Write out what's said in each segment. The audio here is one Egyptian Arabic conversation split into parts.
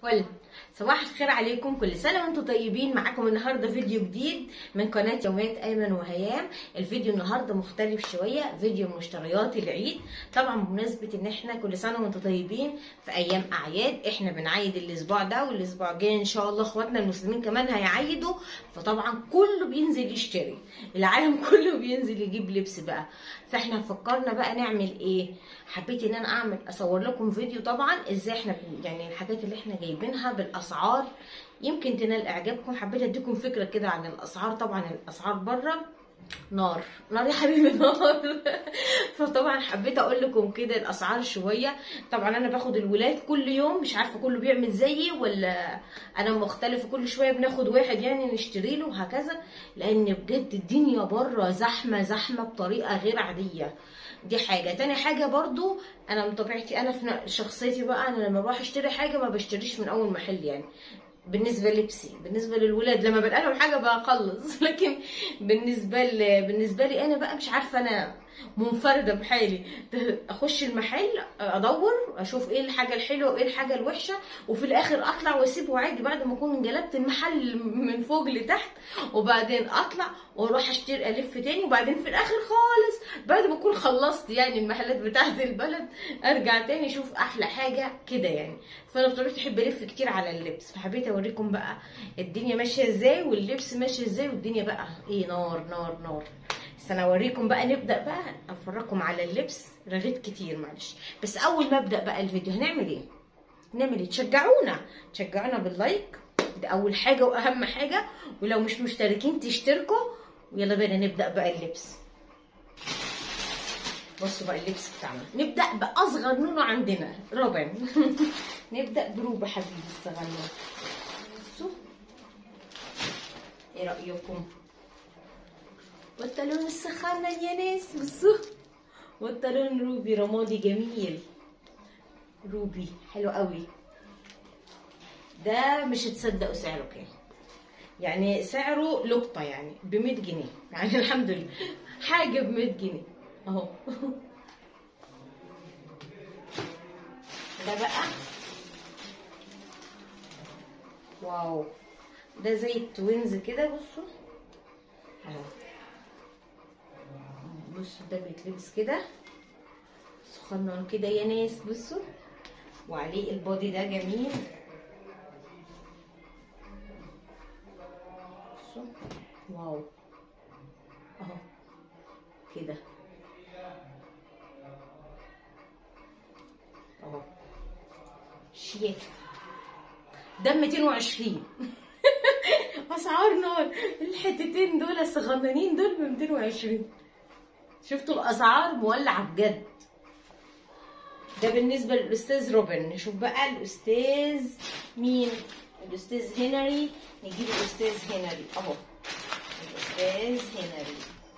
فل صباح الخير عليكم كل سنه وانتم طيبين معاكم النهارده فيديو جديد من قناه يوميات ايمن وهيام الفيديو النهارده مختلف شويه فيديو مشتريات العيد طبعا بمناسبه ان احنا كل سنه وانتم طيبين في ايام اعياد احنا بنعيد الاسبوع ده والاسبوع الجاي ان شاء الله اخواتنا المسلمين كمان هيعيدوا فطبعا كله بينزل يشتري العالم كله بينزل يجيب لبس بقى فاحنا فكرنا بقى نعمل ايه حبيت ان انا اعمل اصور لكم فيديو طبعا ازاي احنا يعني الحاجات اللي احنا جايبينها بالاسعار يمكن تنال اعجابكم حبيت اديكم فكره كده عن الاسعار طبعا الاسعار بره نار نار يا حبيبي نار فطبعا حبيت اقول لكم كده الاسعار شويه طبعا انا باخد الولاد كل يوم مش عارفه كله بيعمل زيي ولا انا مختلفه كل شويه بناخد واحد يعني نشتري له وهكذا لان بجد الدنيا بره زحمه زحمه بطريقه غير عاديه دي حاجه تاني حاجه برضو انا من طبيعتي انا في شخصيتي بقى انا لما بروح اشتري حاجه ما بشتريش من اول محل يعني بالنسبه لبسي بالنسبه للولاد لما بلقى لهم حاجه بخلص لكن بالنسبه ل... بالنسبه لي انا بقى مش عارفه انا منفرده بحالي اخش المحل ادور اشوف ايه الحاجه الحلوه وايه الحاجه الوحشه وفي الاخر اطلع واسيبه عادي بعد ما اكون انجلبت المحل من فوق لتحت وبعدين اطلع واروح اشتري الف تاني وبعدين في الاخر خالص بعد ما اكون خلصت يعني المحلات بتاعت البلد ارجع تاني اشوف احلى حاجه كده يعني فانا بطبيعتي احب الف كتير على اللبس فحبيت اوريكم بقى الدنيا ماشيه ازاي واللبس ماشي ازاي والدنيا بقى ايه نار نار نار بس انا اوريكم بقى نبدا بقى افرجكم على اللبس رغيت كتير معلش بس اول ما ابدا بقى الفيديو هنعمل ايه نعمل ايه تشجعونا تشجعونا باللايك ده اول حاجه واهم حاجه ولو مش مشتركين تشتركوا ويلا بينا نبدا بقى اللبس بصوا بقى اللبس بتاعنا نبدا باصغر نونو عندنا روبن نبدا بروبه حبيبي الصغنن بصوا ايه رايكم والتالون السخانة يا ناس بصوا والتالون روبي رمادي جميل روبي حلو قوي ده مش هتصدقوا سعره كام يعني سعره لقطة يعني ب 100 جنيه يعني الحمد لله حاجة ب 100 جنيه اهو ده بقى واو ده زي التوينز كده بصوا اهو بصوا ده بيتلبس كده سخنان كده يا ناس بصوا وعليه البودي ده جميل بصوا واو اهو كده اهو شيك ده 220 اسعار نار الحتتين دول الصغننين دول ب 220 شفتوا الاسعار مولعه بجد ده بالنسبه للاستاذ روبن نشوف بقى الاستاذ مين الاستاذ هنري نجيب الاستاذ هنري اهو الاستاذ هنري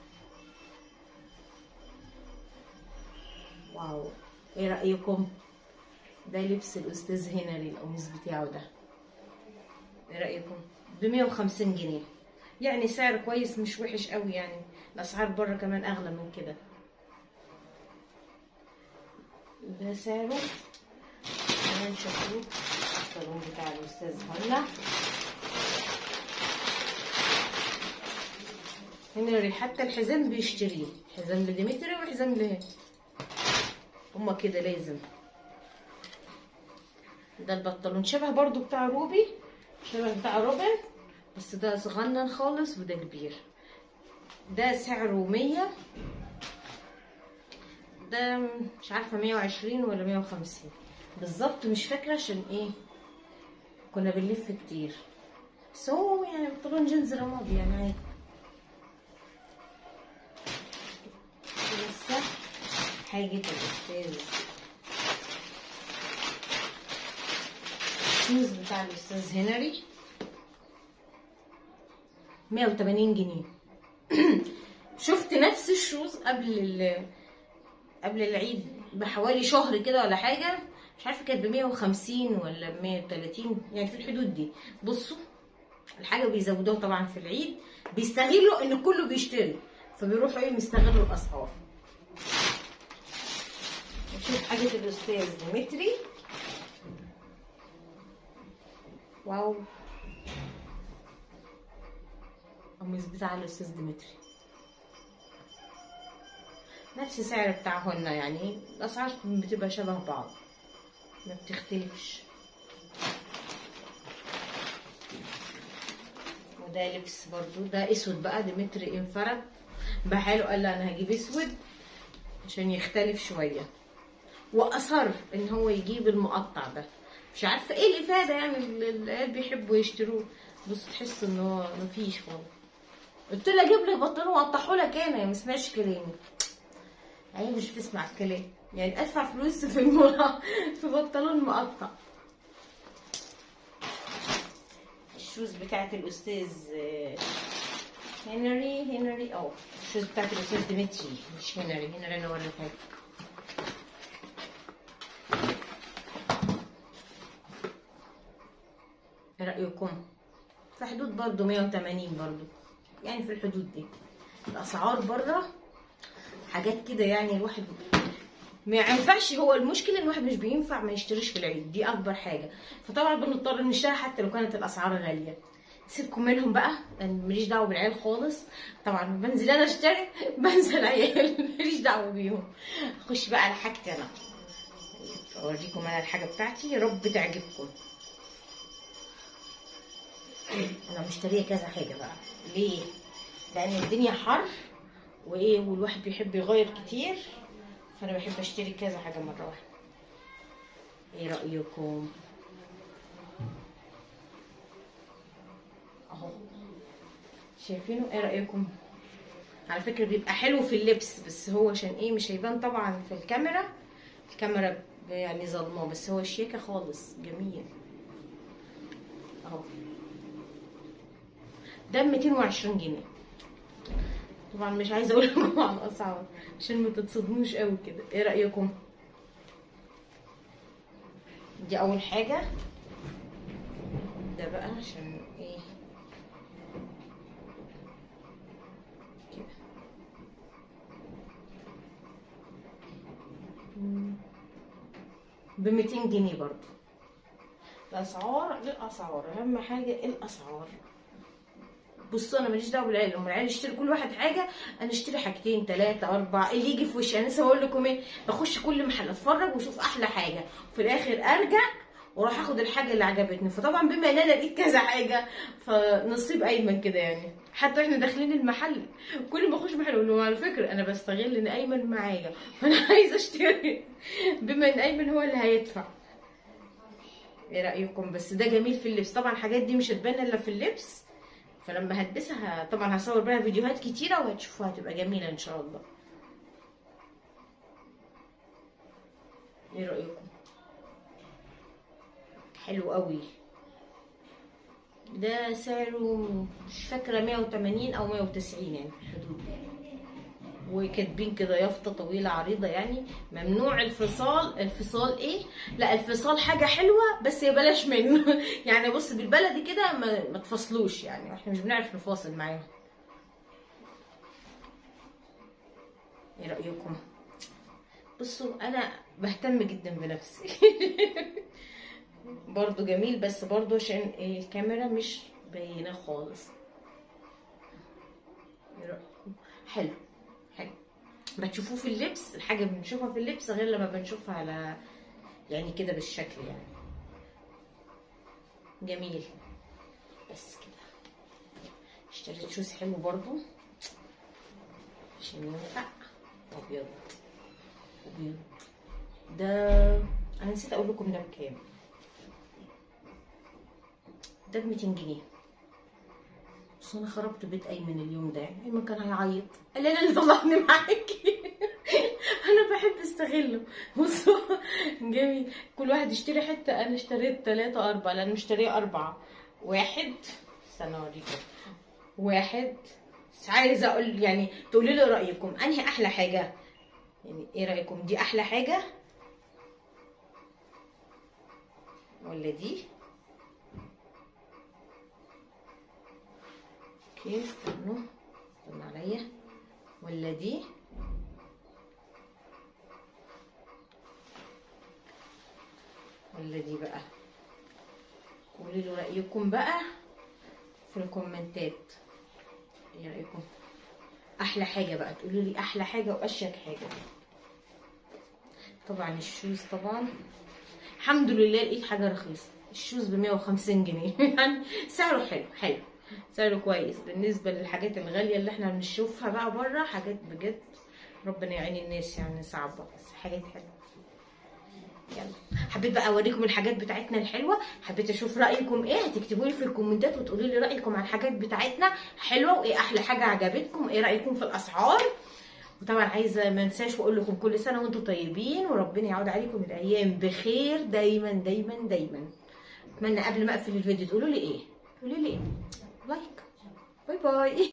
واو ايه رايكم ده لبس الاستاذ هنري القميص بتاعه ده ايه رايكم ب 150 جنيه يعني سعر كويس مش وحش قوي يعني الاسعار بره كمان اغلى من كده ده سعره كمان شوفوا الصالون بتاع الاستاذ هنا هنا حتى الحزام بيشتريه حزام لديمتري وحزام له هما كده لازم ده البنطلون شبه برضو بتاع روبي شبه بتاع روبن بس ده صغنن خالص وده كبير ده سعره مية ده مش عارفة مية وعشرين ولا مية وخمسين بالظبط مش فاكرة عشان ايه كنا بنلف كتير بس هو يعني بنطلون جينز رمادي يعني عادي لسه حاجة الأستاذ الشوز بتاع الأستاذ هنري مية وتمانين جنيه شفت نفس الشوز قبل ال قبل العيد بحوالي شهر كده ولا حاجه مش عارفه كانت ب 150 ولا ب 130 يعني في الحدود دي بصوا الحاجه بيزودوها طبعا في العيد بيستغلوا ان كله بيشتري فبيروحوا ايه مستغلوا الاسعار نشوف حاجه الاستاذ ديمتري واو قميص بتاع الاستاذ ديمتري نفس السعر بتاعهن يعني الاسعار بتبقى شبه بعض ما بتختلفش وده لبس برضو ده اسود بقى ديمتري انفرد بحاله قال لا انا هجيب اسود عشان يختلف شويه واصر ان هو يجيب المقطع ده مش عارفه ايه الافاده يعني اللي العيال بيحبوا يشتروه بس تحس ان هو مفيش خالص قلت له اجيب لك بنطلون واقطعه لك انا يا ما سمعش كلامي هي مش بتسمع الكلام يعني ادفع فلوس في الم... في بنطلون مقطع الشوز بتاعت الاستاذ آه، هنري هنري اه الشوز بتاعت الاستاذ ديمتري مش هنري هنري انا ولا حاجه ايه رايكم في حدود برضو 180 برضو يعني في الحدود دي الاسعار بره حاجات كده يعني الواحد ما ينفعش هو المشكله ان الواحد مش بينفع ما يشتريش في العيد دي اكبر حاجه فطبعا بنضطر نشتري حتى لو كانت الاسعار غاليه سيبكم منهم بقى انا ماليش دعوه بالعيال خالص طبعا بنزل انا اشتري بنزل العيال ماليش دعوه بيهم اخش بقى على حاجتي انا اوريكم انا الحاجه بتاعتي يا رب تعجبكم انا مشتريه كذا حاجه بقى ليه لان الدنيا حر وايه والواحد بيحب يغير كتير فانا بحب اشتري كذا حاجه مره واحده ايه رايكم اهو شايفينه ايه رايكم على فكره بيبقى حلو في اللبس بس هو عشان ايه مش هيبان طبعا في الكاميرا الكاميرا يعني ظلماه بس هو شياكه خالص جميل اهو ده 220 جنيه طبعا مش عايزه اقول لكم على الاسعار عشان ما تتصدموش قوي كده ايه رايكم دي اول حاجه ده بقى عشان ايه كده ب 200 جنيه برضو الاسعار للاسعار اهم حاجه الاسعار بصوا انا ماليش دعوه بالعيال لما العيال يشتري كل واحد حاجه انا اشتري حاجتين ثلاثه اربعه اللي يجي في وشي انا لسه بقول لكم ايه بخش كل محل اتفرج واشوف احلى حاجه وفي الاخر ارجع واروح اخد الحاجه اللي عجبتني فطبعا بما ان انا لقيت كذا حاجه فنصيب ايمن كده يعني حتى احنا داخلين المحل كل ما اخش محل اقول له على فكره انا بستغل ان ايمن معايا فانا عايزه اشتري بما ان ايمن هو اللي هيدفع ايه رايكم بس ده جميل في اللبس طبعا الحاجات دي مش هتبان الا في اللبس فلما هلبسها طبعا هصور بيها فيديوهات كتيره وهتشوفوها هتبقى جميله ان شاء الله ايه رايكم حلو قوي ده سعره مش فاكره 180 او 190 يعني في الحدود دي وكاتبين كده يافطه طويله عريضه يعني ممنوع الفصال الفصال ايه لا الفصال حاجه حلوه بس يا بلاش منه يعني بص بالبلدي كده ما, ما تفصلوش يعني احنا مش بنعرف نفاصل معاهم ايه رايكم بصوا انا بهتم جدا بنفسي برضو جميل بس برضو عشان إيه الكاميرا مش باينه خالص ايه رايكم حلو حلو ما تشوفوه في اللبس الحاجه بنشوفها في اللبس غير لما بنشوفها على يعني كده بالشكل يعني جميل بس كده اشتريت شوز حلو برضو عشان ينفع ابيض ابيض ده انا نسيت اقول لكم ده بكام ده ب 200 جنيه بس انا خربت بيت ايمن اليوم ده يعني ايمن كان هيعيط قال لي انا اللي طلعني معاكي انا بحب استغله بصوا جميل كل واحد يشتري حته انا اشتريت ثلاثة أربعة لأن مشتريه أربعة واحد استنى اوريكم واحد بس عايزه اقول يعني تقولوا لي رايكم انهي احلى حاجه يعني ايه رايكم دي احلى حاجه ولا دي اوكي استنوا استنوا عليا ولا دي ولا دي بقى و قولي لي رايكم بقى في الكومنتات ايه رايكم احلى حاجه بقى تقولوا لي احلى حاجه واشيك حاجه طبعا الشوز طبعا الحمد لله لقيت حاجه رخيصه الشوز ب 150 جنيه يعني سعره حلو حلو سعره كويس بالنسبه للحاجات الغاليه اللي احنا بنشوفها بقى بره حاجات بجد ربنا يعين الناس يعني صعبه بس حاجات حلوه يلا حبيت بقى اوريكم الحاجات بتاعتنا الحلوه حبيت اشوف رايكم ايه هتكتبوا لي في الكومنتات وتقولوا لي رايكم على الحاجات بتاعتنا حلوه وايه احلى حاجه عجبتكم ايه رايكم في الاسعار وطبعا عايزه ما انساش واقول لكم كل سنه وانتم طيبين وربنا يعود عليكم الايام بخير دايما دايما دايما اتمنى قبل ما اقفل الفيديو تقولوا لي ايه تقولوا لي ايه لايك باي باي